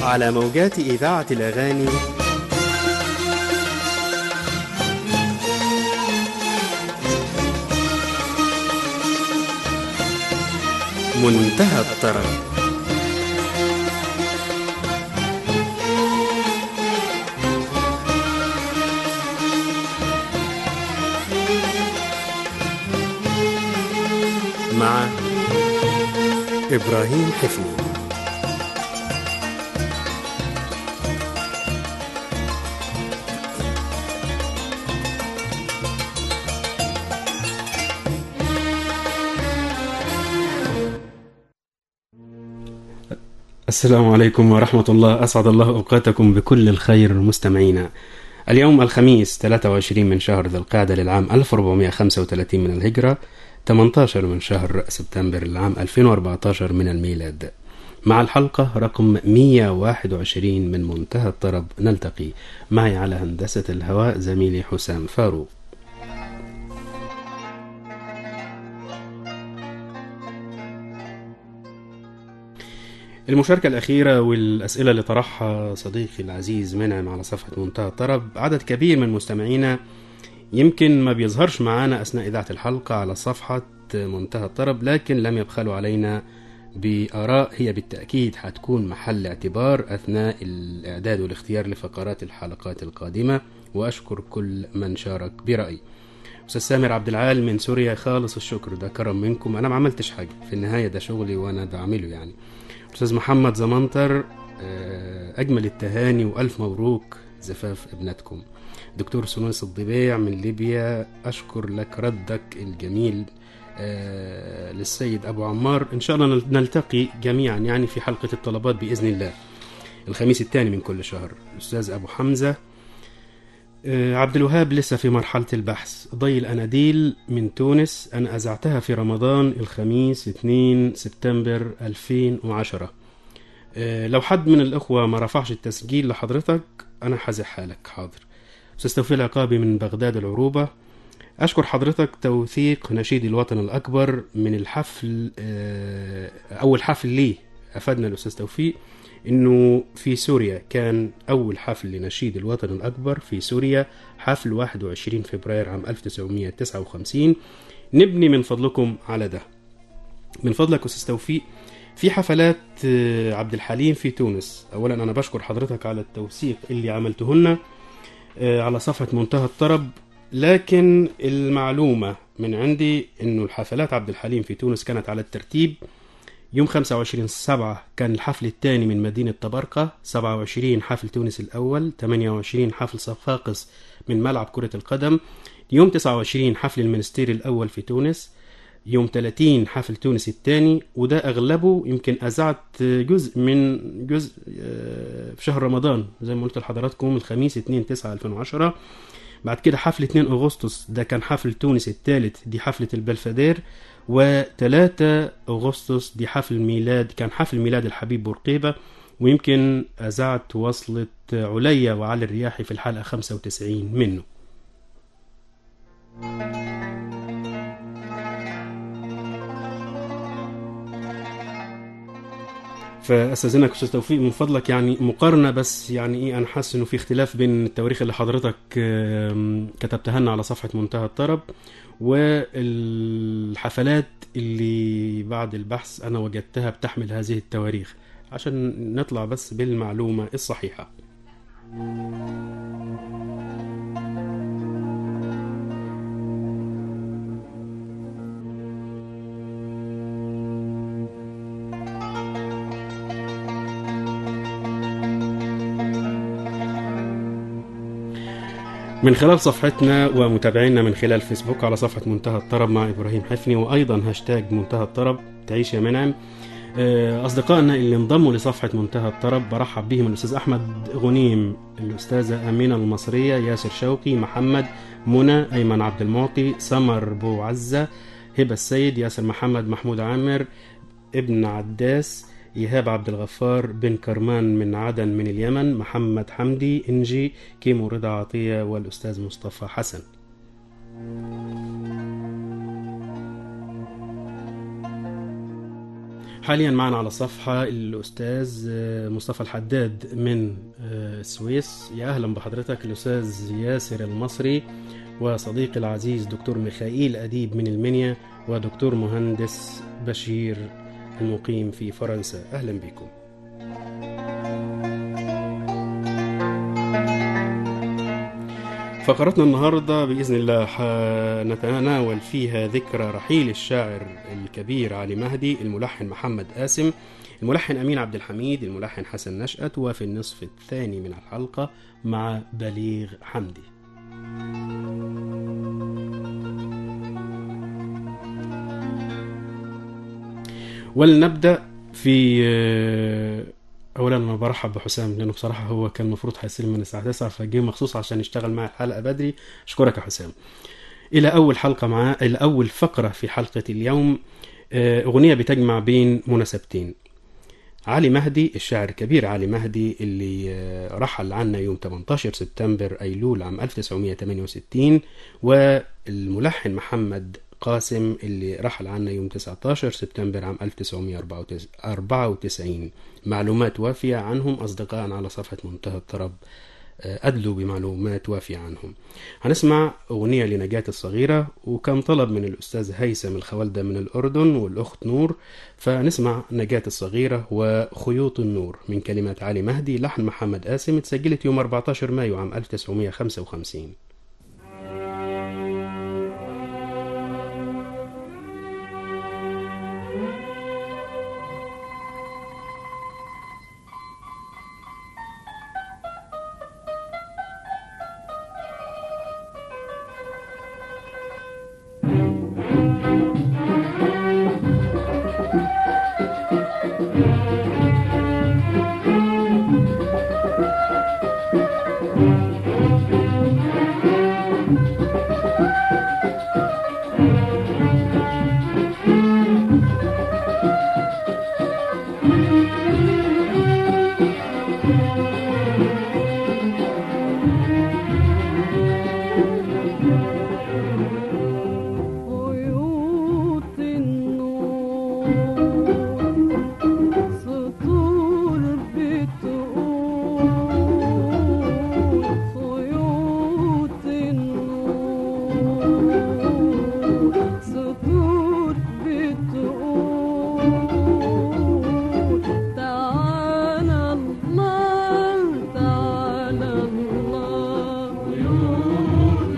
على موجات إذاعة الأغاني منتهى الطرب مع إبراهيم حفني السلام عليكم ورحمة الله أسعد الله أوقاتكم بكل الخير مستمعينا اليوم الخميس 23 من شهر ذي القعدة للعام 1435 من الهجرة 18 من شهر سبتمبر العام 2014 من الميلاد مع الحلقة رقم 121 من منتهى الطرب نلتقي معي على هندسة الهواء زميلي حسام فاروق المشاركة الأخيرة والأسئلة اللي طرحها صديقي العزيز منعم على صفحة منتهى الطرب عدد كبير من مستمعينا يمكن ما بيظهرش معانا أثناء إذاعة الحلقة على صفحة منتهى الطرب لكن لم يبخلوا علينا بآراء هي بالتأكيد هتكون محل اعتبار أثناء الإعداد والاختيار لفقرات الحلقات القادمة وأشكر كل من شارك برأي أستاذ سامر عبد العال من سوريا خالص الشكر ده كرم منكم أنا ما عملتش حاجة في النهاية ده شغلي وأنا بعمله يعني أستاذ محمد زمنطر أجمل التهاني وألف مبروك زفاف ابنتكم دكتور سنوس الضبيع من ليبيا أشكر لك ردك الجميل آه للسيد أبو عمار إن شاء الله نلتقي جميعا يعني في حلقة الطلبات بإذن الله الخميس الثاني من كل شهر الأستاذ أبو حمزة آه عبد الوهاب لسه في مرحلة البحث ضي الأناديل من تونس أنا أزعتها في رمضان الخميس 2 سبتمبر 2010 آه لو حد من الأخوة ما رفعش التسجيل لحضرتك أنا حزحها لك حاضر أستاذ توفيق العقابي من بغداد العروبة أشكر حضرتك توثيق نشيد الوطن الأكبر من الحفل أول حفل ليه أفادنا الأستاذ توفيق إنه في سوريا كان أول حفل لنشيد الوطن الأكبر في سوريا حفل 21 فبراير عام 1959 نبني من فضلكم على ده من فضلك أستاذ توفيق في حفلات عبد الحليم في تونس أولا أنا بشكر حضرتك على التوثيق اللي عملتهن على صفحة منتهى الطرب لكن المعلومة من عندي انه الحفلات عبد الحليم في تونس كانت على الترتيب يوم 25 سبعة كان الحفل الثاني من مدينة طبرقة 27 حفل تونس الأول 28 حفل صفاقس من ملعب كرة القدم يوم 29 حفل المنستير الأول في تونس يوم 30 حفل تونس الثاني وده أغلبه يمكن أذعت جزء من جزء في شهر رمضان زي ما قلت لحضراتكم الخميس 2 9 2010 بعد كده حفل 2 أغسطس ده كان حفل تونس الثالث دي حفلة البلفدير و3 أغسطس دي حفل ميلاد كان حفل ميلاد الحبيب بورقيبة ويمكن أذعت وصلة عليا وعلي الرياحي في الحلقة 95 منه فاستاذنك استاذ توفيق من فضلك يعني مقارنه بس يعني ايه انا حاسس انه في اختلاف بين التواريخ اللي حضرتك كتبتها لنا على صفحه منتهى الطرب والحفلات اللي بعد البحث انا وجدتها بتحمل هذه التواريخ عشان نطلع بس بالمعلومه الصحيحه من خلال صفحتنا ومتابعينا من خلال فيسبوك على صفحة منتهى الطرب مع إبراهيم حفني وأيضا هاشتاج منتهى الطرب تعيش يا منعم أصدقائنا اللي انضموا لصفحة منتهى الطرب برحب بهم الأستاذ أحمد غنيم الأستاذة أمينة المصرية ياسر شوقي محمد منى أيمن عبد المعطي سمر بو عزة هبة السيد ياسر محمد محمود عامر ابن عداس إيهاب عبد الغفار بن كرمان من عدن من اليمن محمد حمدي إنجي كيمو رضا عطية والأستاذ مصطفى حسن حاليا معنا على الصفحة الأستاذ آه، مصطفى الحداد من آه، السويس يا أهلا بحضرتك الأستاذ ياسر المصري وصديقي العزيز دكتور ميخائيل أديب من المنيا ودكتور مهندس بشير المقيم في فرنسا أهلا بكم فقرتنا النهاردة بإذن الله نتناول فيها ذكرى رحيل الشاعر الكبير علي مهدي الملحن محمد قاسم الملحن أمين عبد الحميد الملحن حسن نشأت وفي النصف الثاني من الحلقة مع بليغ حمدي ولنبدأ في اولا انا برحب بحسام لانه بصراحه هو كان المفروض هيستلم من الساعه 9 فجه مخصوص عشان يشتغل معي الحلقه بدري اشكرك يا حسام الى اول حلقه معاه الى اول فقره في حلقه اليوم آه، اغنيه بتجمع بين مناسبتين علي مهدي الشاعر الكبير علي مهدي اللي آه، رحل عنا يوم 18 سبتمبر ايلول عام 1968 والملحن محمد قاسم اللي رحل عنا يوم 19 سبتمبر عام 1994 معلومات وافية عنهم أصدقاء على صفحة منتهى الطرب آه، أدلوا بمعلومات وافية عنهم هنسمع أغنية لنجاة الصغيرة وكان طلب من الأستاذ هيثم الخوالدة من الأردن والأخت نور فنسمع نجاة الصغيرة وخيوط النور من كلمات علي مهدي لحن محمد قاسم اتسجلت يوم 14 مايو عام 1955 خيوط النور سطور بتقول خيوط النور سطور بتقول تعالى الله تعالى الله خيوط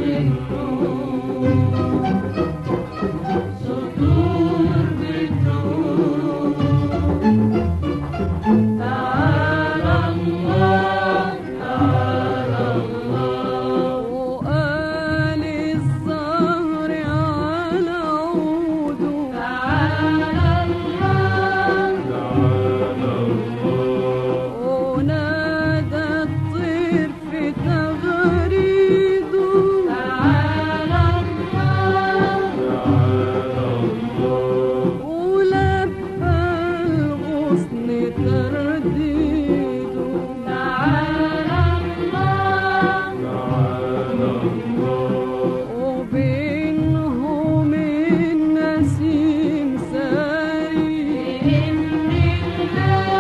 النور وقال الزهر على عوده تعالى ونادى الطير في تغريده تعالى ولبى الغصن ترديده تعالى وبينهم النسيم ساري بإذن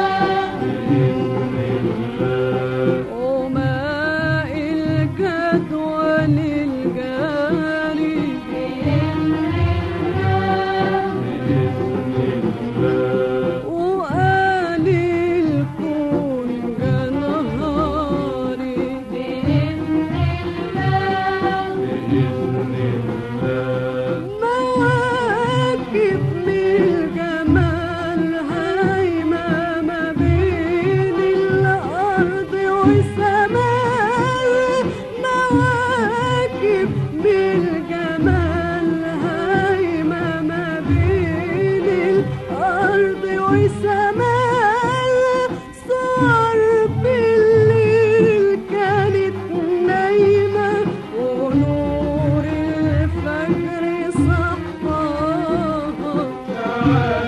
الله وماء الجدول الجاري وقال الكون جنهاري مواكب من الجمال هايمة ما بين الأرض والسماء مواكب بالجمال هايمة ما بين الأرض والسماء صار بالليل كانت نايمة ونور الفجر صحاها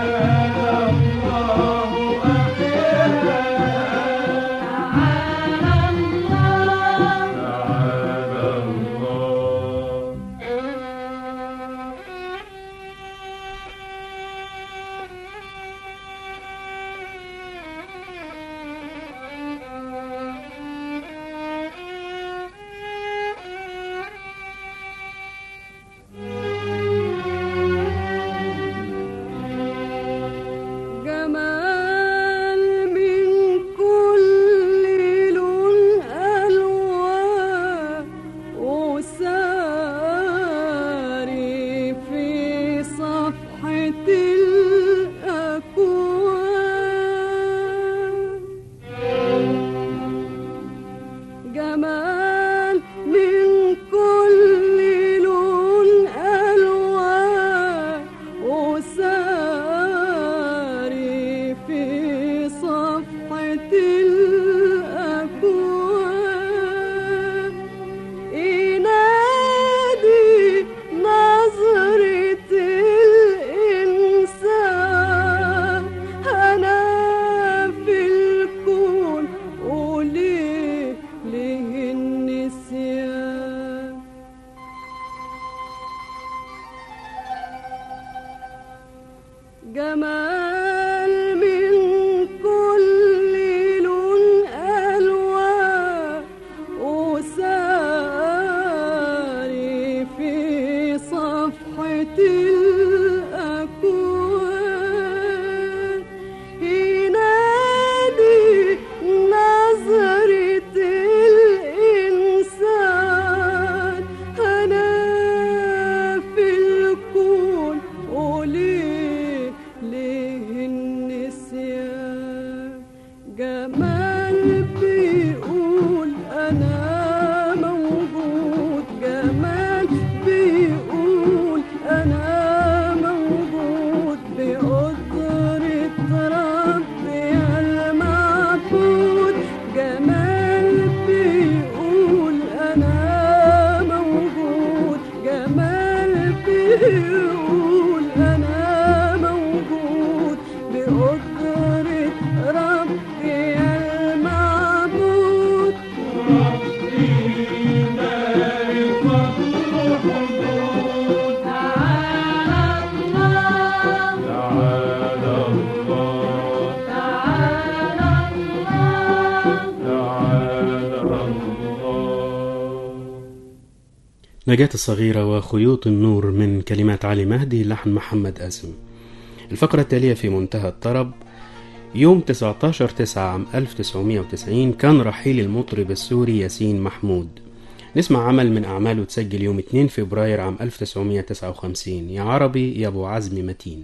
نجاة الصغيرة وخيوط النور من كلمات علي مهدي لحن محمد قاسم الفقرة التالية في منتهى الطرب يوم 19 9 عام 1990 كان رحيل المطرب السوري ياسين محمود نسمع عمل من أعماله تسجل يوم 2 فبراير عام 1959 يا عربي يا أبو عزم متين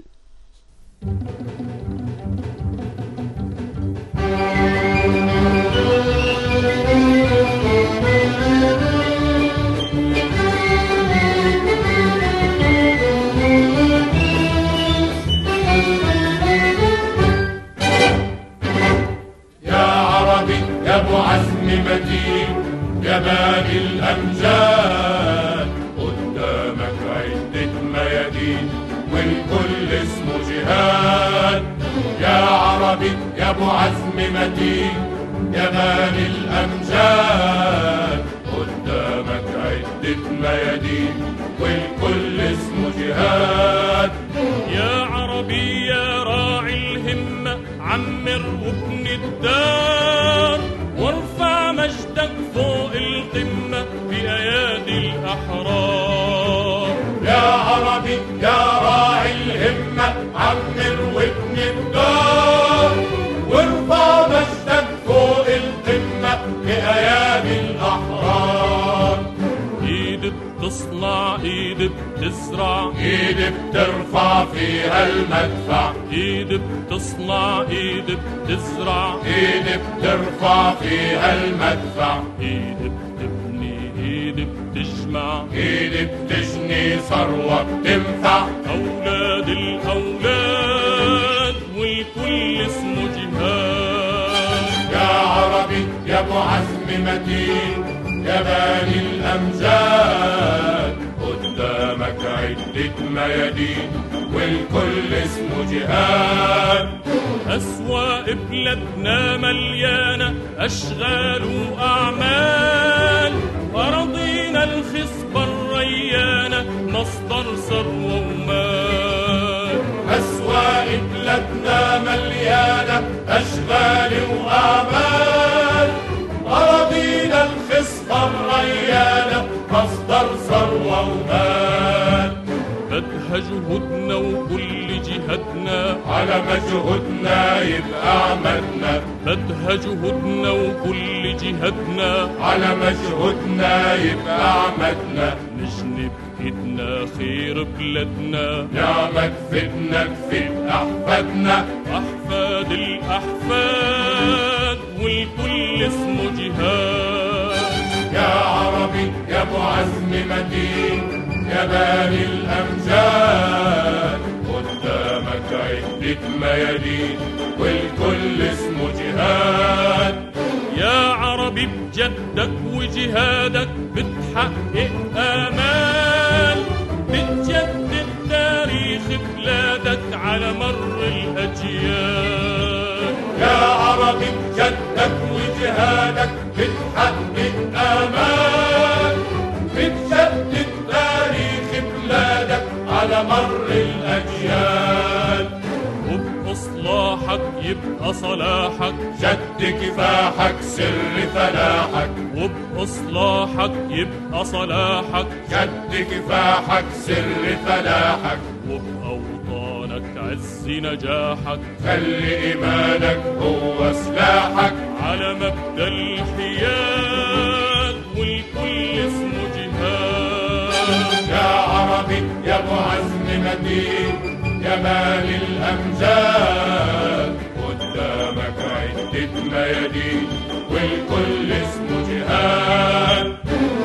يا عربي يا ابو عزم متين يا باني الامجاد قدامك عدة ميادين والكل اسمه جهاد يا عربي يا ابو عزم متين يا باني الامجاد قدامك عدة ميادين والكل اسمه جهاد يا عربي يا راعي الهمة عمر وابن الدار وارفع مجدك فوق القمة بأيادي الأحرار يا عربي يا راعي الهمة عمر وابن الدار وارفع مجدك فوق القمة بأيادي الأحرار ايد بتصنع ايد بتزرع ايد بترفع فيها المدفع ايد بتصنع ايد بتزرع ايد بترفع فيها المدفع ايد بتبني ايد بتجمع ايد بتجني ثروة بتنفع أولاد الأولاد والكل اسمه جهاد يا عربي يا ابو عزم متين يا باني الامجاد قدامك عدة ميادين والكل اسمه جهاد أسواق بلادنا مليانة أشغال وأعمال أراضينا الخصبة الريانة مصدر ثروة ومال اسواق بلادنا مليانة اشغال واعمال اراضينا الخصبة الريانة مصدر ثروة ومال بدها جهودنا وكل جهادنا على مجهودنا يبقى عملنا بدها جهودنا وكل جهادنا على مجهودنا يبقى عمدنا نجنب ايدنا خير بلادنا نعمة فتنا تفيد أحفادنا أحفاد الأحفاد والكل اسمه جهاد يا عربي يا أبو عزم متين يا باني الأمجاد قدامك عدة ميادين والكل اسمه جهاد يا عربي بجدك وجهادك بتحقق آمال بتجدد تاريخ بلادك على مر الأجيال يا عربي بجدك وجهادك بتحقق آمال بتجدد تاريخ بلادك على مر الأجيال وبإصلاحك يبقى صلاحك جد كفاحك سر فلاحك وبإصلاحك يبقى صلاحك جد كفاحك سر فلاحك وبأوطانك عز نجاحك خلي إيمانك هو سلاحك على مبدأ الحياد والكل اسمه جهاد يا عربي يا ابو عزم متين يا مال الامجاد قدامك عدة ميادين والكل اسمه جهاد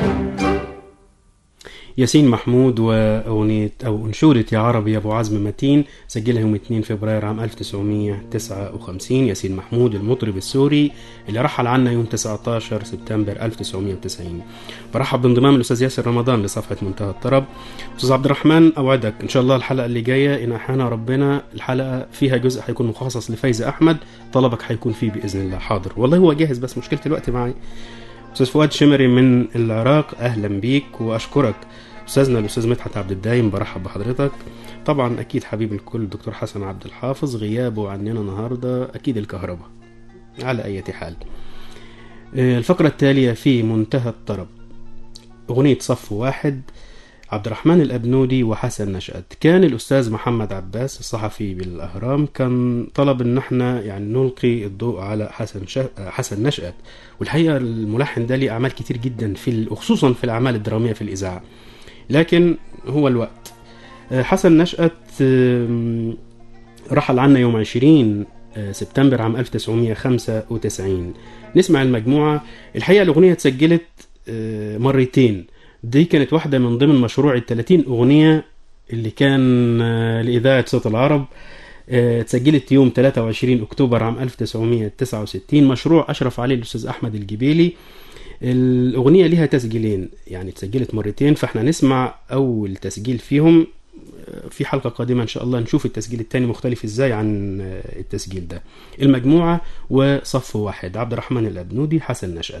ياسين محمود وأغنية أو أنشودة يا عربي يا أبو عزم متين سجلها يوم 2 فبراير عام 1959 ياسين محمود المطرب السوري اللي رحل عنا يوم 19 سبتمبر 1990 برحب بانضمام الأستاذ ياسر رمضان لصفحة منتهى الطرب أستاذ عبد الرحمن أوعدك إن شاء الله الحلقة اللي جاية إن أحيانا ربنا الحلقة فيها جزء هيكون مخصص لفايز أحمد طلبك هيكون فيه بإذن الله حاضر والله هو جاهز بس مشكلة الوقت معي أستاذ فؤاد شمري من العراق أهلا بيك وأشكرك أستاذنا الأستاذ مدحت عبد الدايم برحب بحضرتك طبعا أكيد حبيب الكل الدكتور حسن عبد الحافظ غيابه عننا النهاردة أكيد الكهرباء على أي حال آه، الفقرة التالية في منتهى الطرب أغنية صف واحد عبد الرحمن الأبنودي وحسن نشأت كان الأستاذ محمد عباس الصحفي بالأهرام كان طلب إن احنا يعني نلقي الضوء على حسن شا... حسن نشأت والحقيقة الملحن ده ليه أعمال كتير جدا في ال- وخصوصا في الأعمال الدرامية في الإذاعة لكن هو الوقت آه، حسن نشأت آم، رحل عنا يوم 20 آه، سبتمبر عام 1995 نسمع المجموعة الحقيقة الأغنية اتسجلت آه، مرتين دي كانت واحدة من ضمن مشروع ال 30 أغنية اللي كان آه، لإذاعة صوت العرب آه، اتسجلت يوم 23 أكتوبر عام 1969 مشروع أشرف عليه الأستاذ أحمد الجبيلي الأغنية ليها تسجيلين يعني اتسجلت مرتين فاحنا نسمع أول تسجيل فيهم آه، في حلقة قادمة إن شاء الله نشوف التسجيل التاني مختلف إزاي عن آه، التسجيل ده المجموعة وصف واحد عبد الرحمن الأبنودي حسن نشأت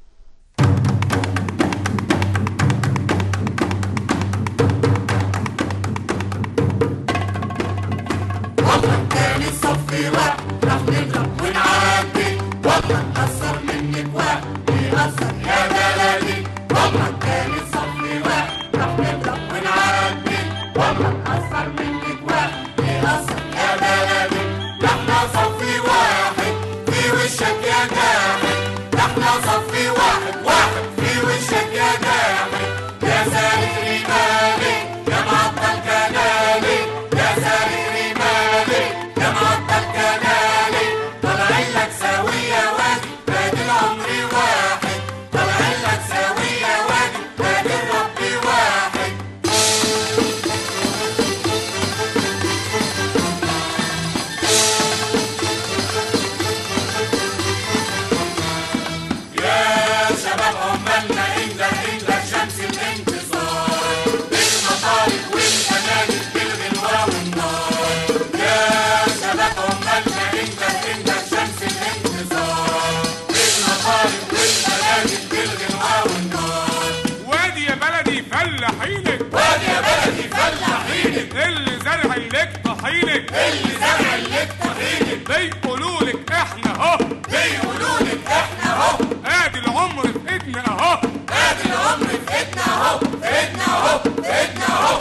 وادي يا بلدي فلاحينك وادي يا بلدي فلاحينك اللي زرع لك طحينك اللي زرع لك طحينك بيقولوا لك احنا اهو بيقولوا لك احنا اهو ادي العمر في ايدنا اهو ادي العمر في ايدنا اهو في ايدنا اهو في ايدنا اهو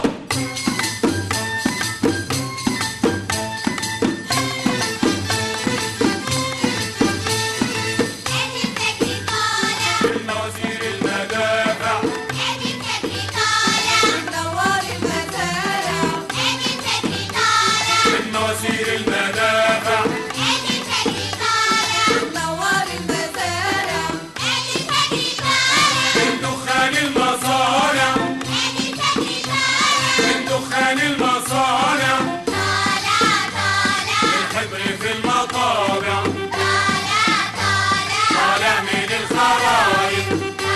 المواسير المدافع المواسير المدافع من دخان المصانع من دخان المصانع الحبر في المطابع طالع من الخرايط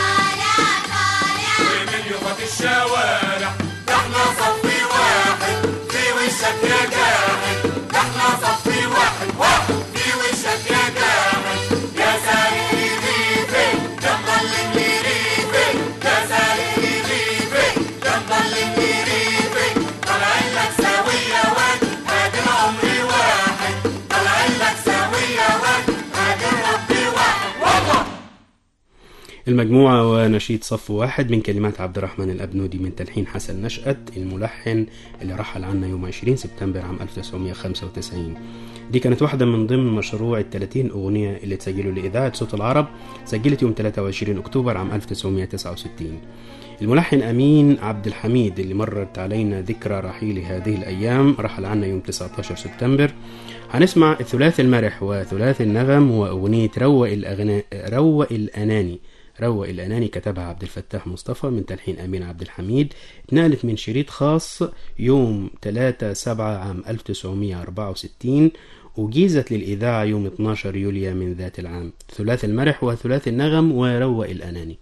ومن يغط الشوارع ده احنا صفي واحد في وشك يا جاحد ده احنا صفي واحد واحد في وشك يا جاحد يا سارق ريفي يا مضلم لي ريفي يا سارق ريفي يا مضلم لي ريفي طالعين لك سوية واد ادي العمر واحد طالعين لك سوية واد ادي ربي واحد والله المجموعة ونشيد صف واحد من كلمات عبد الرحمن الأبنودي من تلحين حسن نشأت الملحن اللي رحل عنا يوم 20 سبتمبر عام 1995 دي كانت واحدة من ضمن مشروع ال 30 أغنية اللي تسجلوا لإذاعة صوت العرب سجلت يوم 23 أكتوبر عام 1969 الملحن أمين عبد الحميد اللي مرت علينا ذكرى رحيل هذه الأيام رحل عنا يوم 19 سبتمبر هنسمع الثلاث المرح وثلاث النغم وأغنية روق الأغنى روق الأناني روق الأناني كتبها عبد الفتاح مصطفى من تلحين أمين عبد الحميد اتنقلت من شريط خاص يوم 3 7 عام 1964 وجيزت للإذاعة يوم 12 يوليو من ذات العام ثلاث المرح وثلاث النغم وروق الأناني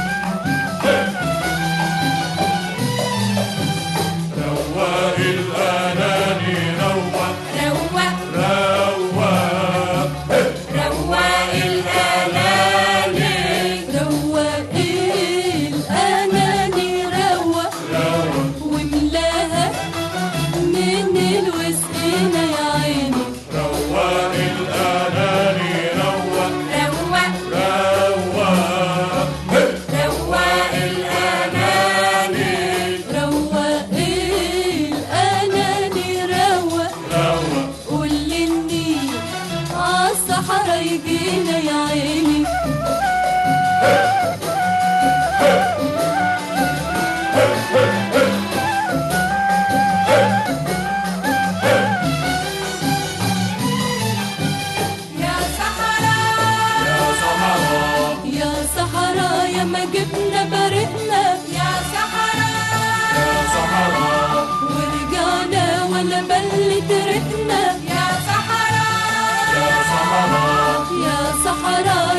رواق الأناني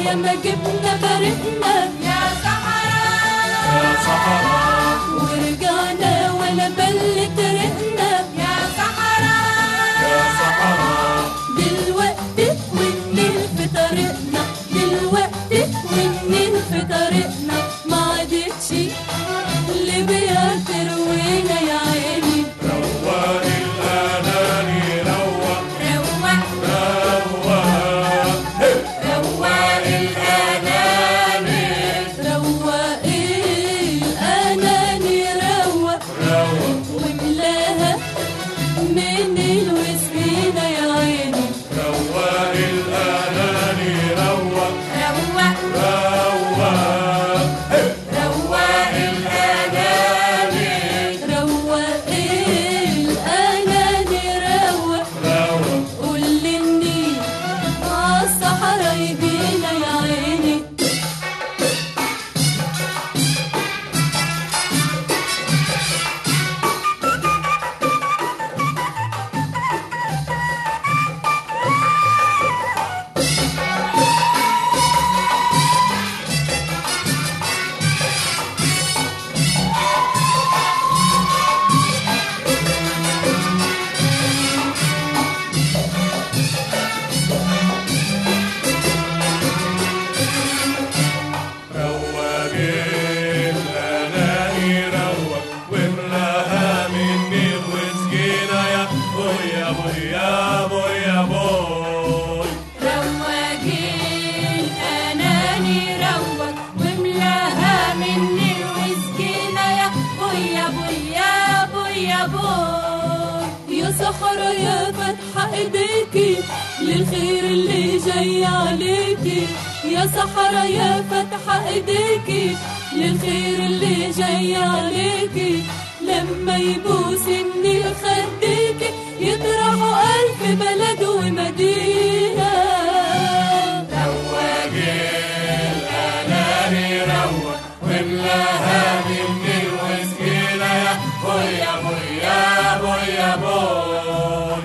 يا ما جبنا فرقنا يا صحراء يا صحراء ورجعنا ولا بلت رقنا يا صحراء يا صحراء دلوقتي والنيل في طريقنا دلوقتي والنيل في طريقنا ما عادتش ليبيا تروينا يا عيني روق الأناني روق روق روق روق الأناني روق الأناني روق روق وملاها من الوسكينة يا عيني روق الأناني روق روق روق روق الأناني روق الأناني روق روق قول للنيل عالصحرا يجينا يا عيني روق الأناني روق واملاها مني وسكينة يا بوي يا بوي يا بوي يا بوي روق الأناني روق واملاها مني وسكينة يا بوي يا بوي يا بوي يا بوي يا صحرا يا فتحة ايديكي للخير اللي جاي عليكي يا صحرا يا فتحة ايديكي للخير اللي جاي عليكي لما يبوس النيل خديكي يطرحوا ألف بلد ومدينة روق الأناني روق واملاها مني وسكينة يا بوي يا بوي يا بوي يا بوي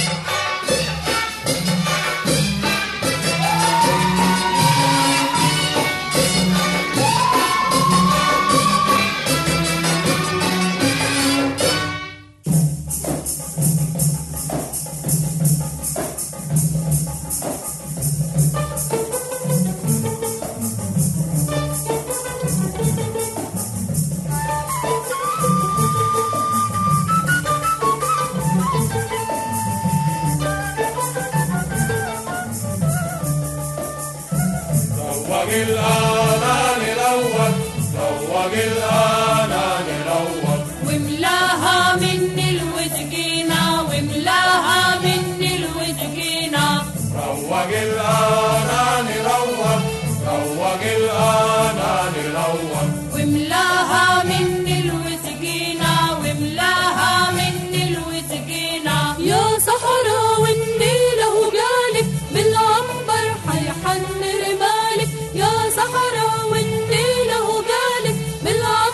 روق الأناني روق روق الأناني روق وملاها مني الوسكينة وملاها مني الوسكينة روق الأناني روق روق الأناني روق وملاها مني الوسكينة وملاها مني الوسكينة يا صحراء والنيل اهو جالك بالعنبر حيحن رمالك يا صحراء والنيل اهو جالك بالعنبر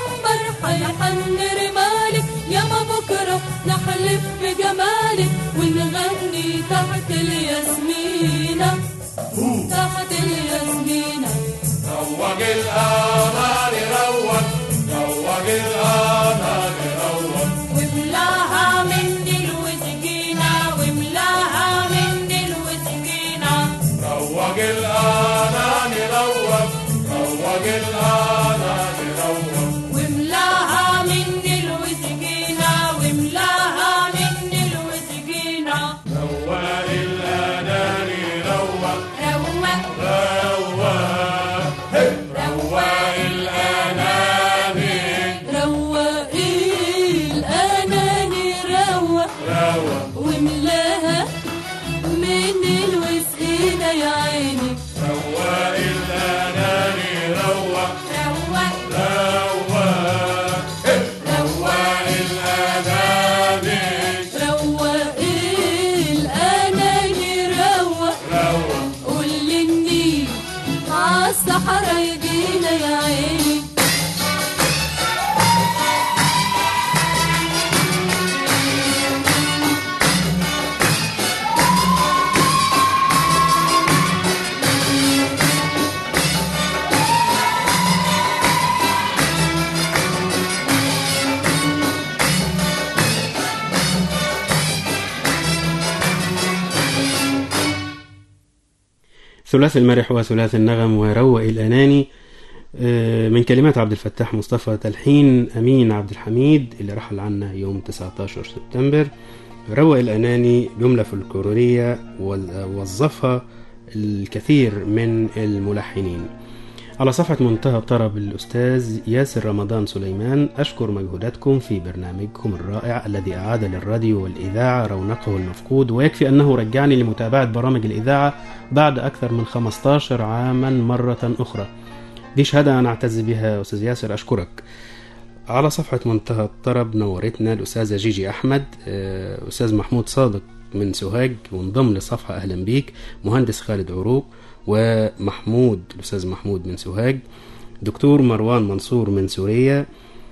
ثلاث المرح وثلاث النغم وروق الأناني آه، من كلمات عبد الفتاح مصطفى تلحين أمين عبد الحميد اللي رحل عنا يوم 19 سبتمبر روق الأناني جملة فلكلورية وال- وظفها الكثير من الملحنين على صفحة منتهى الطرب الأستاذ ياسر رمضان سليمان أشكر مجهوداتكم في برنامجكم الرائع الذي أعاد للراديو والإذاعة رونقه المفقود ويكفي أنه رجعني لمتابعة برامج الإذاعة بعد أكثر من 15 عاما مرة أخرى دي شهادة أنا أعتز بها أستاذ ياسر أشكرك على صفحة منتهى الطرب نورتنا الأستاذة جيجي أحمد آه، أستاذ محمود صادق من سوهاج وانضم للصفحة أهلا بيك مهندس خالد عروق ومحمود الأستاذ محمود من سوهاج دكتور مروان منصور من سوريا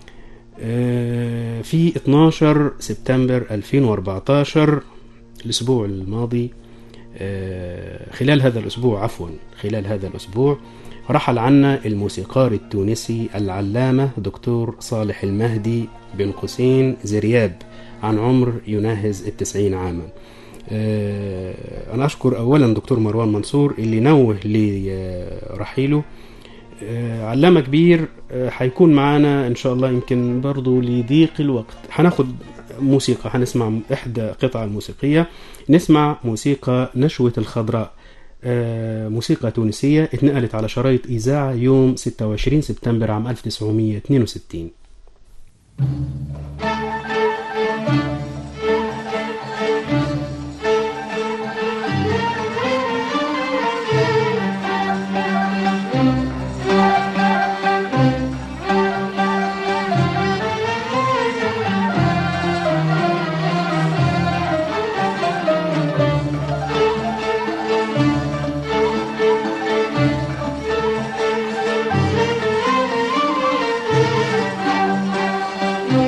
آه، في 12 سبتمبر 2014 الأسبوع الماضي آه، خلال هذا الأسبوع عفوا خلال هذا الأسبوع رحل عنا الموسيقار التونسي العلامة دكتور صالح المهدي بن قوسين زرياب عن عمر يناهز التسعين عاما آه، أنا أشكر أولا دكتور مروان منصور اللي نوه لرحيله آه، علامة كبير آه، هيكون معانا إن شاء الله يمكن برضو لضيق الوقت هناخد موسيقى هنسمع إحدى قطع الموسيقية نسمع موسيقى نشوة الخضراء آه، موسيقى تونسية اتنقلت على شرايط إذاعة يوم 26 سبتمبر عام 1962 يا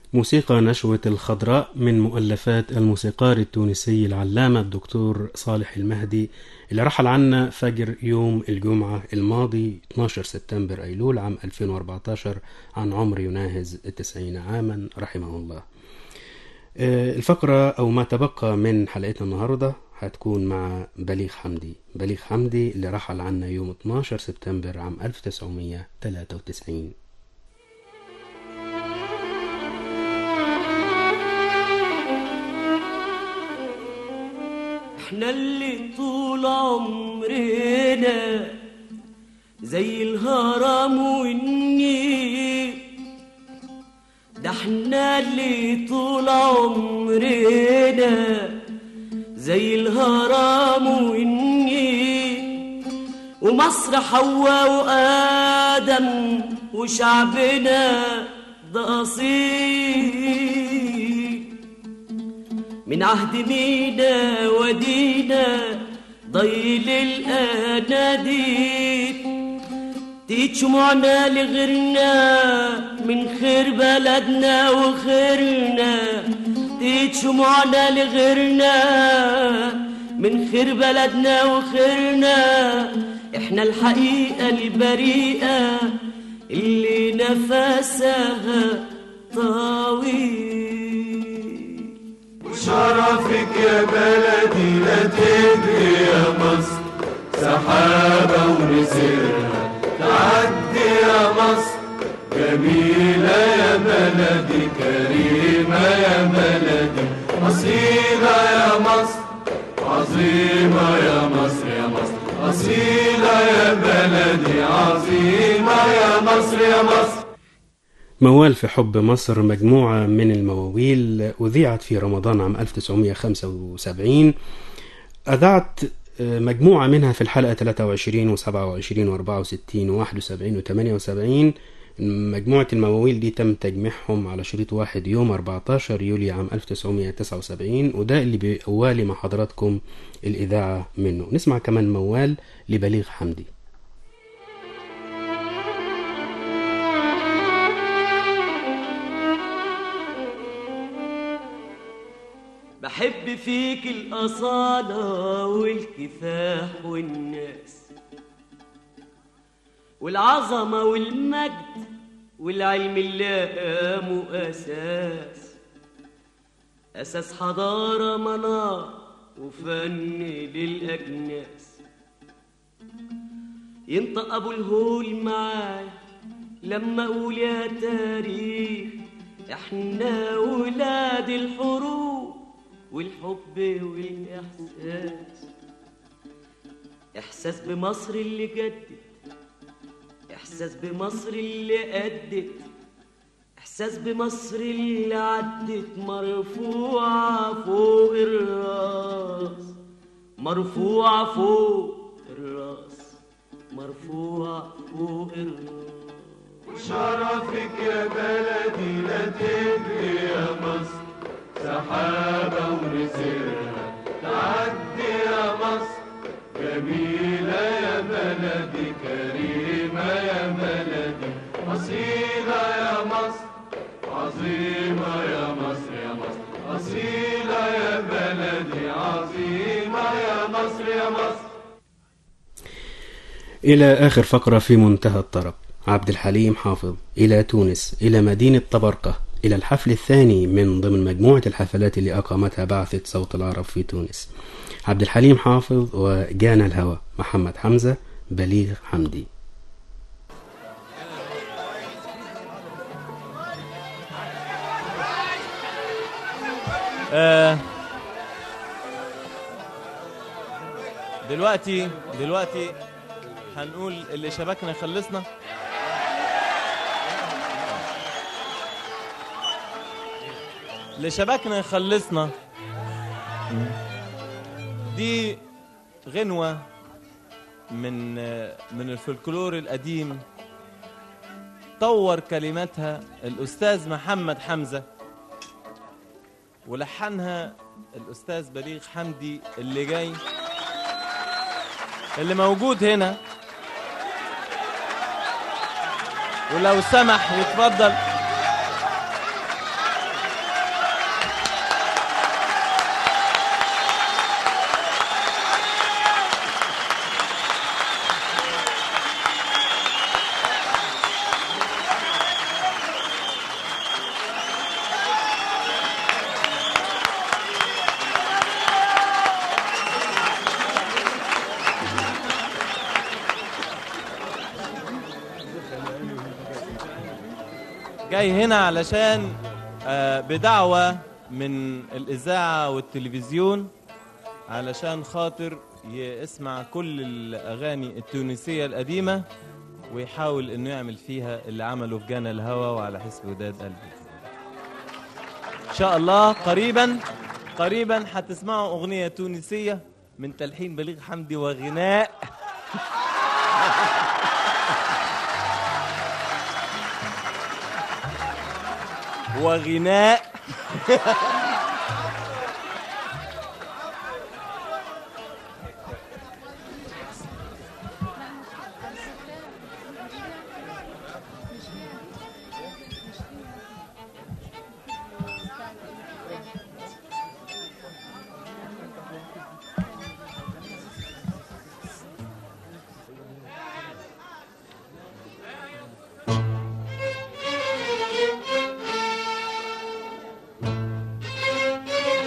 موسيقى نشوة الخضراء من مؤلفات الموسيقار التونسي العلامة الدكتور صالح المهدي اللي رحل عنا فجر يوم الجمعة الماضي 12 سبتمبر أيلول عام 2014 عن عمر يناهز التسعين عاما رحمه الله آه، الفقرة أو ما تبقى من حلقتنا النهاردة هتكون مع بليغ حمدي بليغ حمدي اللي رحل عنا يوم 12 سبتمبر عام 1993 احنا اللي طول عمرنا زي الهرم والنيل ده احنا اللي طول عمرنا زي الهرم والنيل ومصر حواء وآدم وشعبنا ده أصيل من عهد مينا ودينا ضيل الأناديل تيجي شموعنا لغيرنا من خير بلدنا وخيرنا تيجي شموعنا لغيرنا من خير بلدنا وخيرنا احنا الحقيقة البريئة اللي نفسها طويل شرفك يا بلدي لا تدري يا مصر سحابة ونسرها تعدي يا مصر جميلة يا بلدي كريمة يا بلدي أصيلة يا مصر عظيمة يا مصر يا مصر أصيلة يا بلدي عظيمة يا مصر يا مصر موال في حب مصر مجموعة من المواويل أذيعت في رمضان عام 1975 أذعت آه، مجموعة منها في الحلقة 23 و27 و64 و71 و78 مجموعة المواويل دي تم تجميعهم على شريط واحد يوم 14 يوليو عام 1979 وده اللي بيوالي مع حضراتكم الإذاعة منه نسمع كمان موال لبليغ حمدي بحب فيك الأصالة والكفاح والناس والعظمة والمجد والعلم اللام أساس أساس حضارة منار وفن للأجناس ينطق أبو الهول معايا لما أقول يا تاريخ إحنا ولاد الحروب والحب والإحساس إحساس بمصر اللي جدت إحساس بمصر اللي أدت إحساس بمصر اللي عدت مرفوعة فوق الراس مرفوعة فوق الراس مرفوعة فوق الراس شرفك يا بلدي لا تدري يا مصر سحابة ونسرها تعدي يا مصر جميلة يا بلدي كريمة يا بلدي أصيلة يا مصر عظيمة يا مصر يا مصر أصيلة يا بلدي عظيمة يا مصر يا مصر إلى آخر فقرة في منتهى الطرب عبد الحليم حافظ إلى تونس إلى مدينة طبرقة إلى الحفل الثاني من ضمن مجموعة الحفلات اللي أقامتها بعثة صوت العرب في تونس عبد الحليم حافظ وجانا الهوى محمد حمزة بليغ حمدي آه دلوقتي دلوقتي هنقول اللي شبكنا خلصنا اللي شبكنا خلصنا دي غنوة من آه، من الفلكلور القديم طور كلماتها الأستاذ محمد حمزة ولحنها الأستاذ بليغ حمدي اللي جاي اللي موجود هنا ولو سمح يتفضل جاي هنا علشان آه، بدعوة من الإذاعة والتلفزيون علشان خاطر يسمع كل الأغاني التونسية القديمة ويحاول إنه يعمل فيها اللي عمله في جانا الهوى وعلى حسب وداد قلبي إن شاء الله قريبا قريبا هتسمعوا أغنية تونسية من تلحين بليغ حمدي وغناء وغناء يا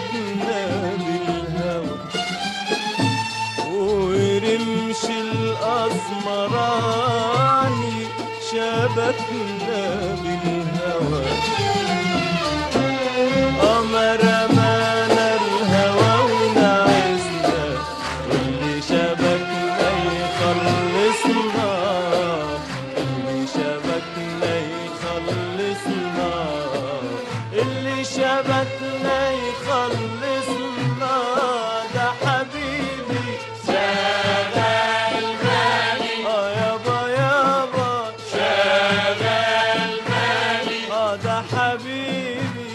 شبكنا بالهوى ورمش الأسمراني شبكنا بالهوى قمر مانا الهوى ونعسنا واللي شبكنا يخلصنا اللي شبكنا يخلصنا اللي شبكنا يخلصنا ده حبيبي شغال بالي اه يابا يابا شغال بالي اه ده حبيبي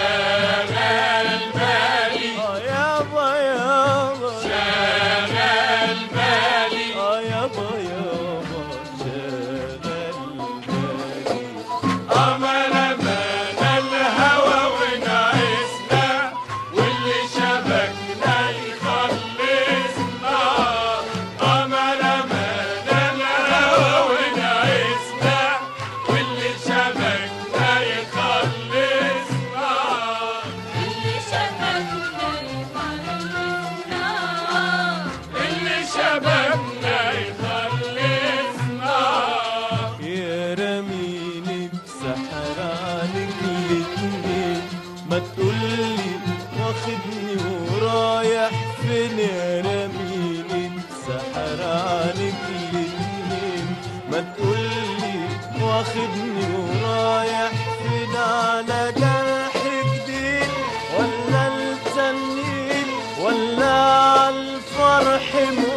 شغال بالي اه يابا يابا شغال بالي اه يابا يابا شغال بالي أمل أمان الهوى ونعسنا واللي شبكنا يخلصنا أمل أمان الهوى ونعسنا واللي شبكنا يخلصنا اللي شبكنا يخلصنا اللي شبكنا يخلصنا يا رميني بسحر عليك الاتنين ما تقولي واخدني ورايح فين يا رميني بسحر عليك الاتنين ما تقولي واخدني ورايح فين على جرح جديد ولا التنين ولا عالفرح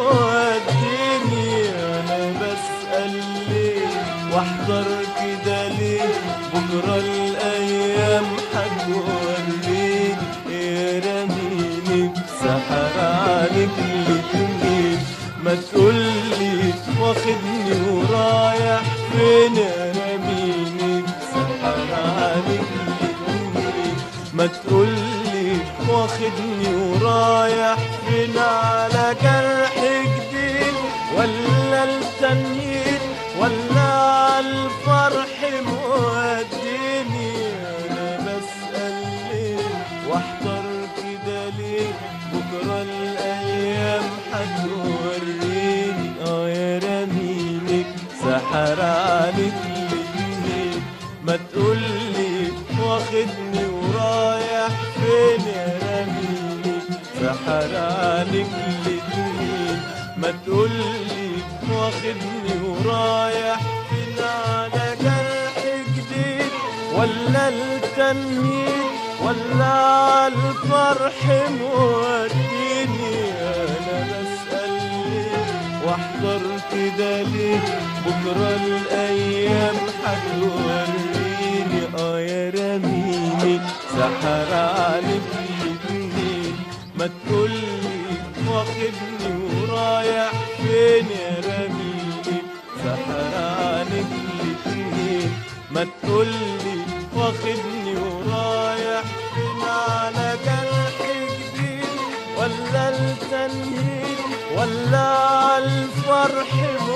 موديني انا بسأل ليه واحضر كده ليه بكرة الايام هتوريني يا رميني بسحر عليك الاتنين ما تقولي واخدني ورايح فين يا رميني بسحر عليك الاتنين ما تقولي واخدني ورايح فين على جرح جديد ولا التنين ولا عالفرح موديني انا بسأل ليه واحضر كده ليه بكرة الايام هتوريني اه يا رمينك سحر عليك الاتنين ما تقولي واخدني ورايح فين يا رميني سحر عليك الاتنين ما تقولي واخدني ورايح فين على جرح جديد ولا التنين ولا عالفرح موديني انا بسأل ليه واحضر كده ليه بكرة الايام هتوريني اه يا رميني سحر عليك الاتنين ما تقولي واخدني ورايح فين يا رميني سحر عليك الاتنين ما تقولي واخدني ورايح فين على جرح جديد ولا التنهيد ولا عالفرح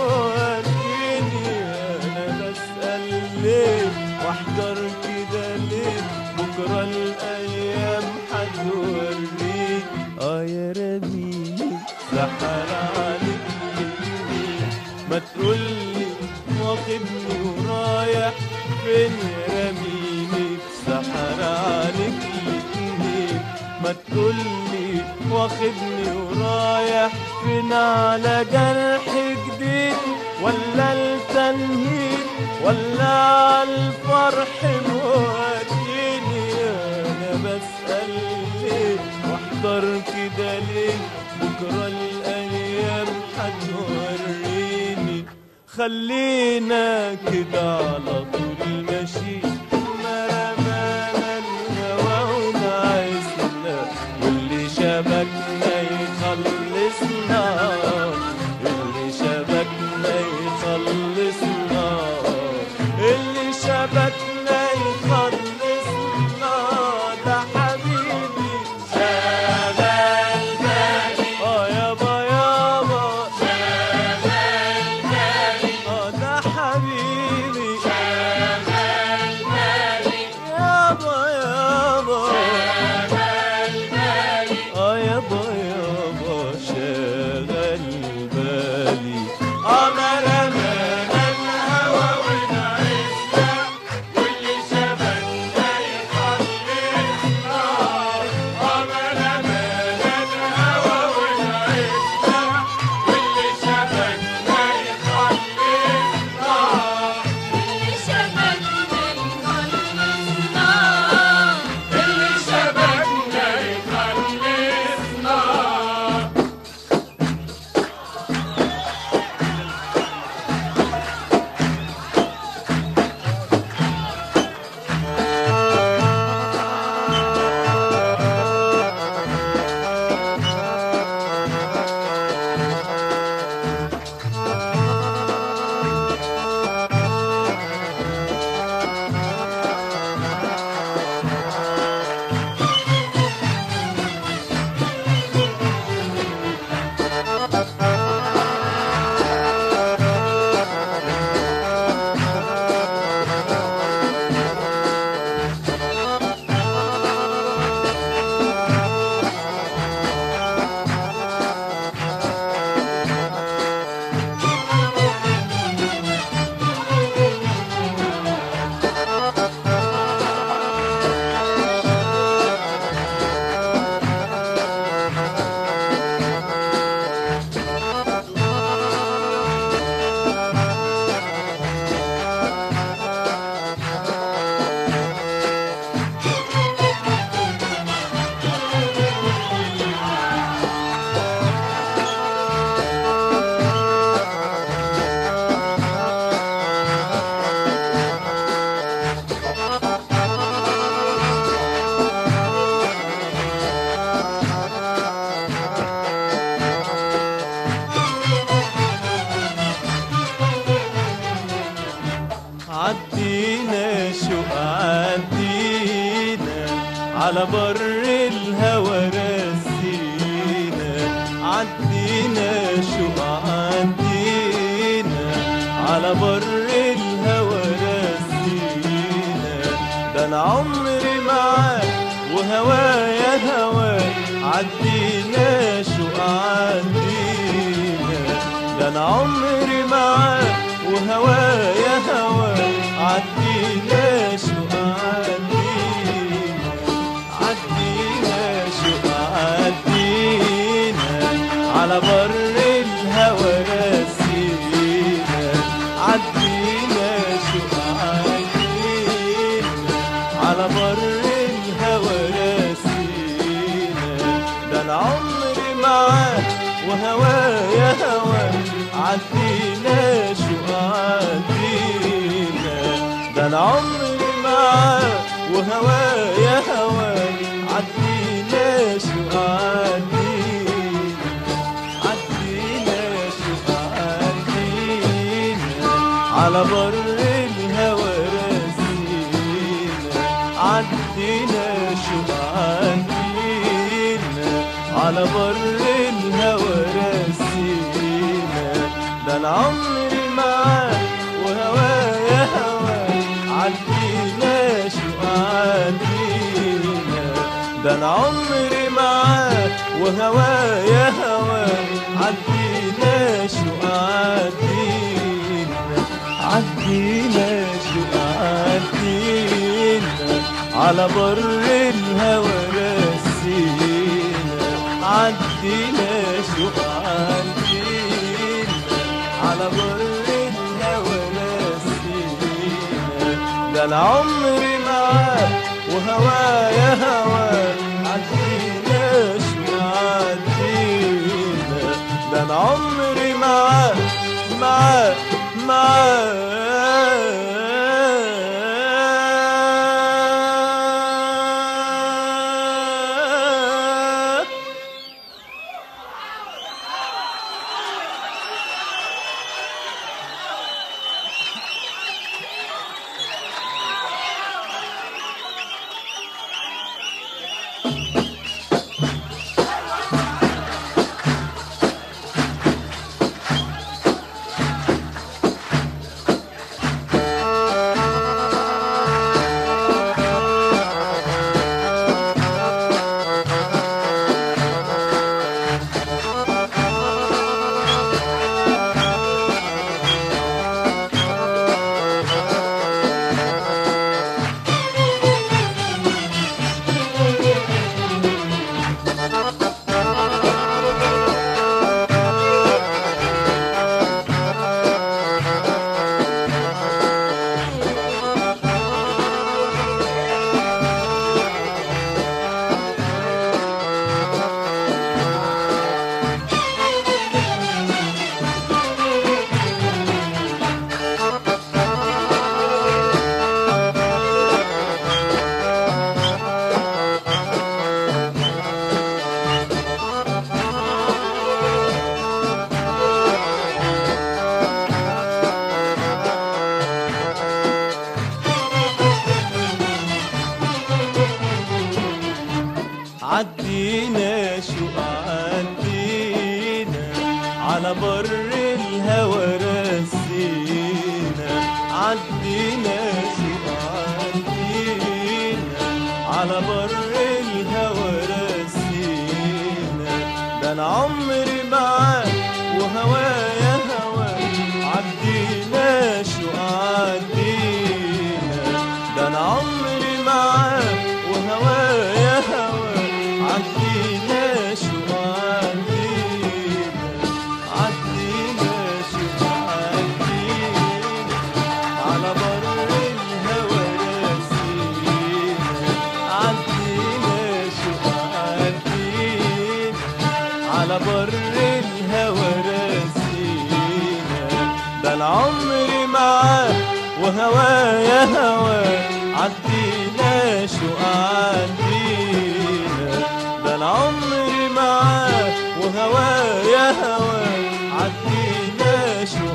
موديني انا بسأل ليه واحضر كده ليه بكرة الايام هتوريني اه يا رميني سحر عليك الاتنين ما تقولي واخدني ورايح فين يا رميني سحر عليك الاتنين ما تقولي واخدني ورايح فين على جرح جديد ولا التنهيد ولا عالفرح موديني انا بسأل ليه واحضر كده ليه بكرة الايام هتوريني خلينا كده على طول ماشي ما رمانا الهوى ونعسنا واللي شبكنا يخلصنا اللي شبكنا يخلصنا اللي شبكنا يخلصنا ده حبيبي شغال بالي اه يابا يابا اه ده حبيبي شغال على بر الهوى رسينا عدينا شو عدينا على بر الهوى رسينا ده انا عمري معاك وهوايا هواك عدينا شو عدينا ده انا عمري معاك وهوايا هواك عدينا شو عدينا عدينا شو عدينا على بر الهوى رسينا عدينا شو عدينا على بر الهوى رسينا ده انا عمري معاك وهوايا هواك عدينا شو عدينا ده انا عمري معاك وهوايا هواك عدينا شو عدينا عدينا شو عدينا على بر الهوى رسينا عدينا شو عدينا على بر الهوى رسينا ده انا عمري معاك وهوايا هواك عدينا شو عدينا ده انا عمري معاك وهوايا هواك عدينا شو عدينا عدينا شو عدينا على بر الهوى رسينا عدينا شو عدينا على بر الهوى رسينا ده انا عمري معاك وهوايا هواك عدينا شو عدينا ده انا عمري معاك معاك معاك عدينا شو عدينا على بر الهوى رسينا عدينا شو عدينا على بر الهوى رسينا ده انا عمري معاك وهوايا هواك عدينا شو عدينا ده انا عمري معاك وهوايا هواك عدينا شو عدينا عدينا شو عدينا على بر الهوى رسينا عدينا شو عدينا على بر الهوى رسينا ده العمر معاك وهوايا هواك عدينا شو عدينا ده العمر معاك وهوايا هواك عدينا شو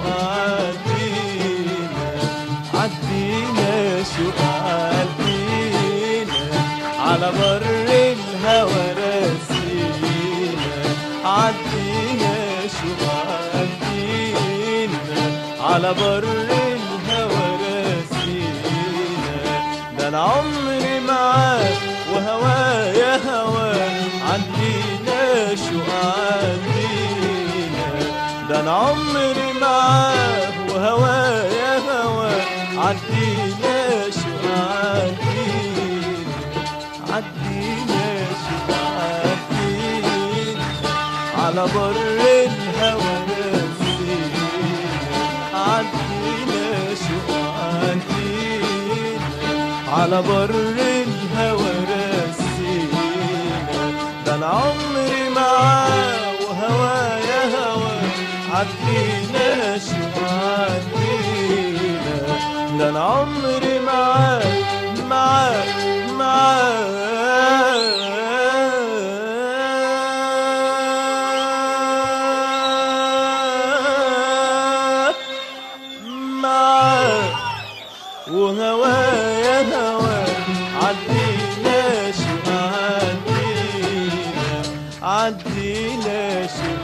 عدينا عدينا شو عدينا على على بر الهوى راسينا عدينا شو عدينا على بر الهوى راسينا ده انا عمري معاك وهوايا هواك عدينا شو عدينا ده انا عمري معاك وهوايا هواك عدينا شو عدينا عدينا شو عدينا على بر الهوى راسينا عدينا شو عدينا على بر الهوى راسينا ده انا عمري معاه وهوايا هوا عدينا شو عدينا ده انا عمري معاه معاه معاه معاه وهوايا هوا عدينا شو عدينا عدينا شو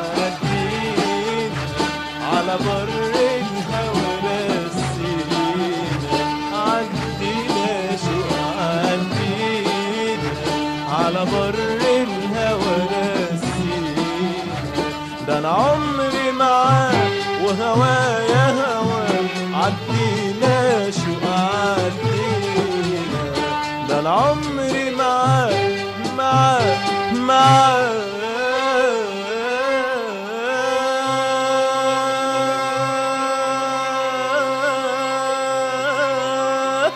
عدينا على بر الهوى رسينا عدينا شو عدينا على بر الهوى رسينا ده انا عمري معاك وهوايا هواك عدينا شو عدينا ده انا عمري معاك معاك معاك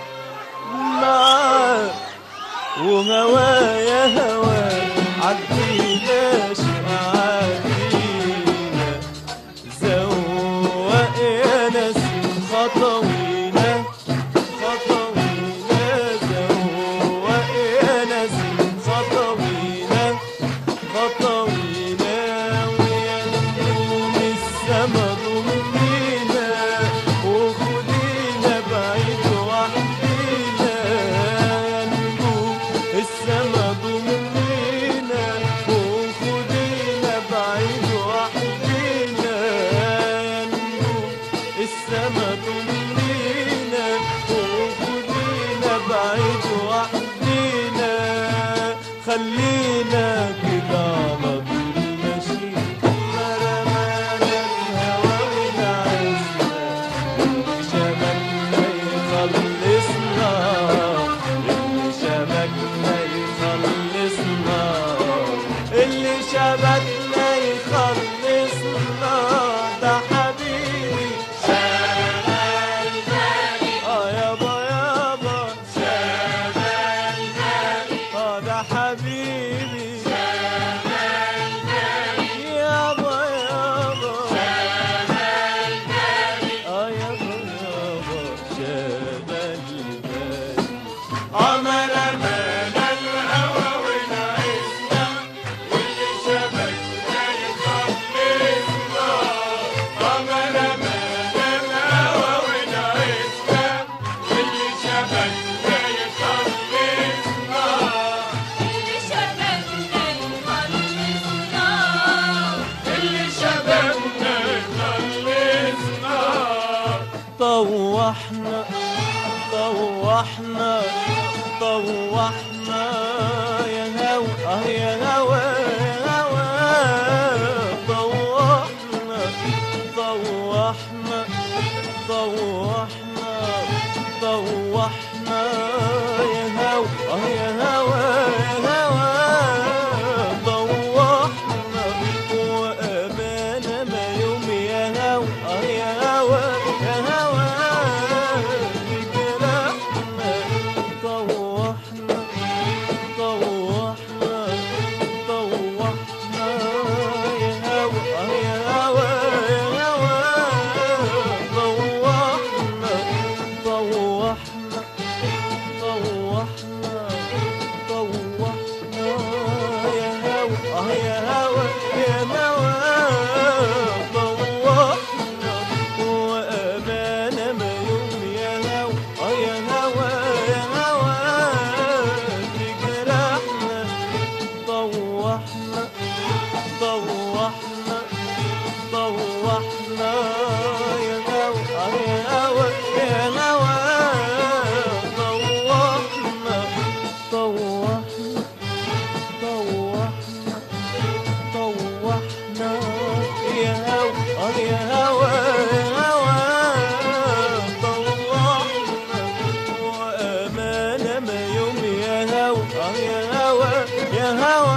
معاك وهوايا هواك عدينا شو عدينا زوق يا نسيم خطوينا خطوينا زوق يا نسيم خطوينا خطوينا ويا نجوم السما ضمينا وخدينا بعيد وحدينا يا نجوم السما ضمينا وخدينا بعيد وحدينا يا نجوم السما ضمينا وخدينا بعيد وحدينا خلينا كده على طول ماشيين ما رمانا الهوى ونعزنا اللي شبكنا يخلصنا اللي شبكنا يخلصنا اللي شبكنا يخلصنا ده حبيبي شغال بالي اه يابا يابا شغال بالي اه ده حبيبي شغال بالي يابا يابا شغال بالي اه يابا يابا شغال بالي عمر أمانة الهوى ونعيشنا واللي شبكنا يخلصنا عمر أمانة الهوى ونعيشنا واللي شبكنا يخلصنا اللي شبكنا يخلصنا اللي شبكنا يخلصنا طوحنا طوحنا طوحنا يا هوا اه يا هوا يا هوا طوحنا طوحنا طوحنا طوحنا يا هوا اه يا هوا يا هوا طوحنا وأمانة ما يوم يا هوا اه يا هوا يا هوا بجرحنا طوحنا طوحنا طوحنا طوحنا طوحنا يا هوا يا هوا يا هوا طوحنا طوحنا طوحنا طوحنا يا هوا يا هوا يا هوا طوحنا وأمانة ما يوم يا هوا يا هوا يا هوا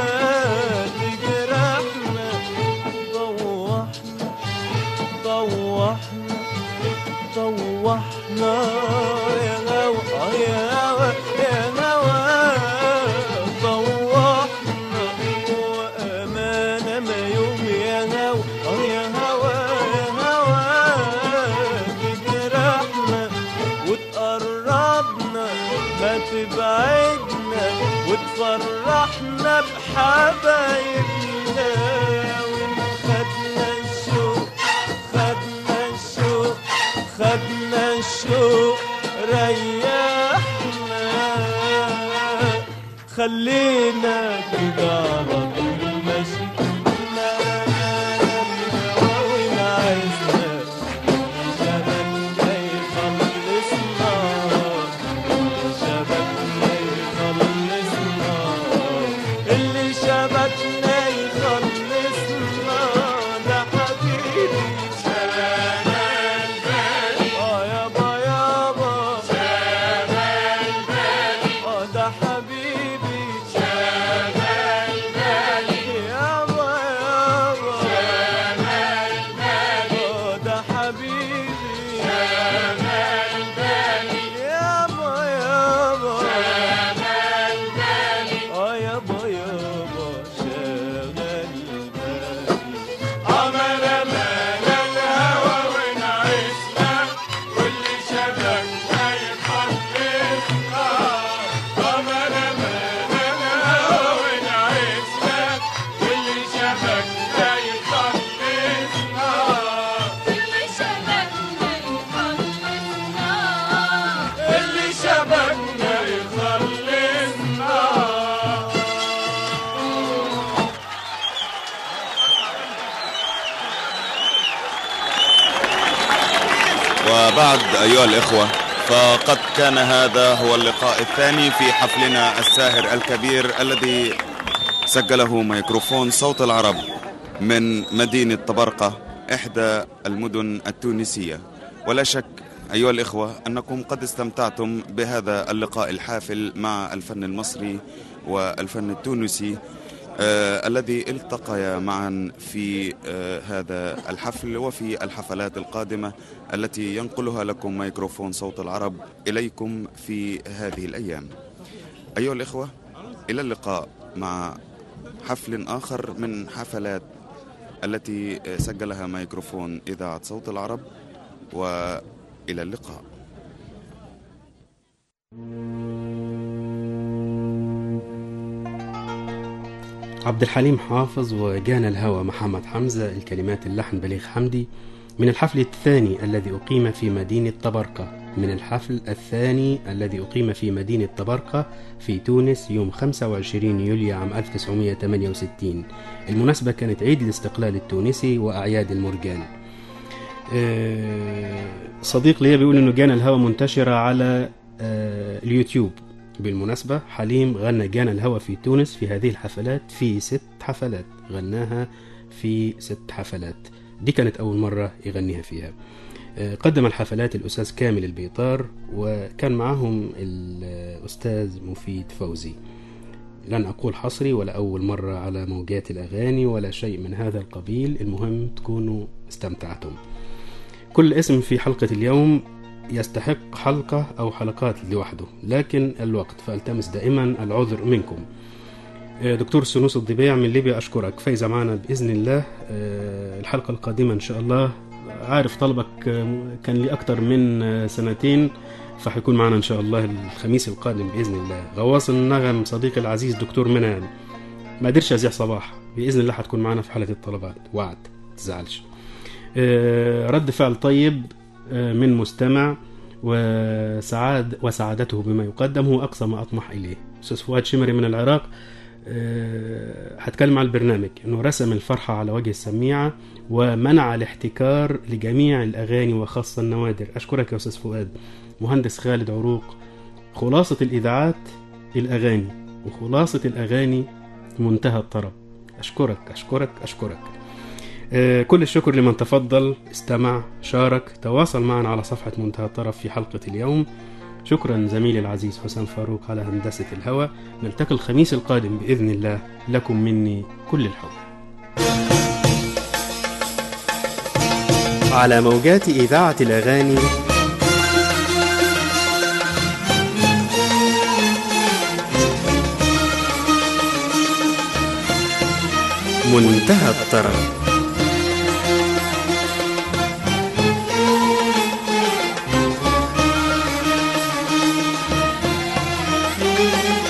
تجرحنا طوحنا طوحنا طوحنا يا هوا يا هوا يا هوا طوحنا وأمانة ما يوم يا هوا يا هوا يا هوا تجرحنا وتقربنا ما تبعدنا وتفرحنا بحبايبنا وخدنا الشوق خدنا الشوق خدنا الشوق ريحنا خلينا كده على طول ماشي لا لا لا لا وين عايزنا شبابنا يخلصنا شبابنا يخلصنا اللي شبابنا يخلصنا ده حبيبي شباب اه يابا يابا اه ده حبيبي يابا يابا اه ده حبيبي يابا يابا اه يابا يابا شغل بالي عمل أمانة الهوى ونعيشنا واللي شبكنا يخلصنا عمل أمانة الهوى ونعيشنا واللي شبكنا يخلصنا اللي شبكنا يخلصنا اللي شبكنا يخلصنا وبعد أيها الإخوة فقد كان هذا هو اللقاء الثاني في حفلنا الساهر الكبير الذي سجله ميكروفون صوت العرب من مدينة طبرقة إحدى المدن التونسية ولا شك أيها الإخوة أنكم قد استمتعتم بهذا اللقاء الحافل مع الفن المصري والفن التونسي آه الذي التقيا معا في آه هذا الحفل وفي الحفلات القادمة التي ينقلها لكم ميكروفون صوت العرب إليكم في هذه الأيام أيها الإخوة إلى اللقاء مع حفل آخر من حفلات التي آه، سجلها ميكروفون إذاعة صوت العرب وإلى اللقاء عبد الحليم حافظ وجانا الهوى محمد حمزة الكلمات اللحن بليغ حمدي من الحفل الثاني الذي أقيم في مدينة طبرقة من الحفل الثاني الذي أقيم في مدينة طبرقة في تونس يوم 25 يوليو عام 1968 المناسبة كانت عيد الاستقلال التونسي وأعياد المرجان آه، صديق ليا بيقول انه جانا الهوى منتشرة على آه، اليوتيوب بالمناسبة حليم غنى جانا الهوى في تونس في هذه الحفلات في ست حفلات غناها في ست حفلات دي كانت أول مرة يغنيها فيها آه، قدم الحفلات الأستاذ كامل البيطار وكان معهم الأستاذ مفيد فوزي لن أقول حصري ولا أول مرة على موجات الأغاني ولا شيء من هذا القبيل المهم تكونوا استمتعتم كل اسم في حلقة اليوم يستحق حلقة أو حلقات لوحده لكن الوقت فالتمس دائما العذر منكم آه، دكتور سنوس الضبيع من ليبيا أشكرك فايزة معنا بإذن الله آه، الحلقة القادمة إن شاء الله عارف طلبك آه، كان لي أكتر من آه، سنتين فحيكون معنا إن شاء الله الخميس القادم بإذن الله غواص النغم صديقي العزيز دكتور منال ما قدرش أزيح صباح بإذن الله حتكون معنا في حالة الطلبات وعد تزعلش آه، رد فعل طيب آه، من مستمع وسعاد وسعادته بما يقدم هو أقصى ما أطمح إليه أستاذ فؤاد شمري من العراق آه، هتكلم على البرنامج انه رسم الفرحة على وجه السميعة ومنع الاحتكار لجميع الاغاني وخاصة النوادر اشكرك يا استاذ فؤاد مهندس خالد عروق خلاصة الاذاعات الاغاني وخلاصة الاغاني منتهى الطرب اشكرك اشكرك اشكرك آه، كل الشكر لمن تفضل استمع شارك تواصل معنا على صفحة منتهى الطرف في حلقة اليوم شكرا زميلي العزيز حسام فاروق على هندسة الهوى نلتقي الخميس القادم بإذن الله لكم مني كل الحب على موجات إذاعة الأغاني منتهى الطرب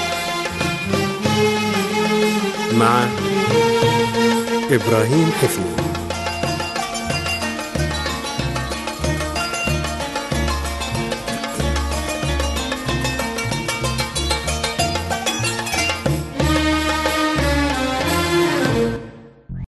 مع إبراهيم حفني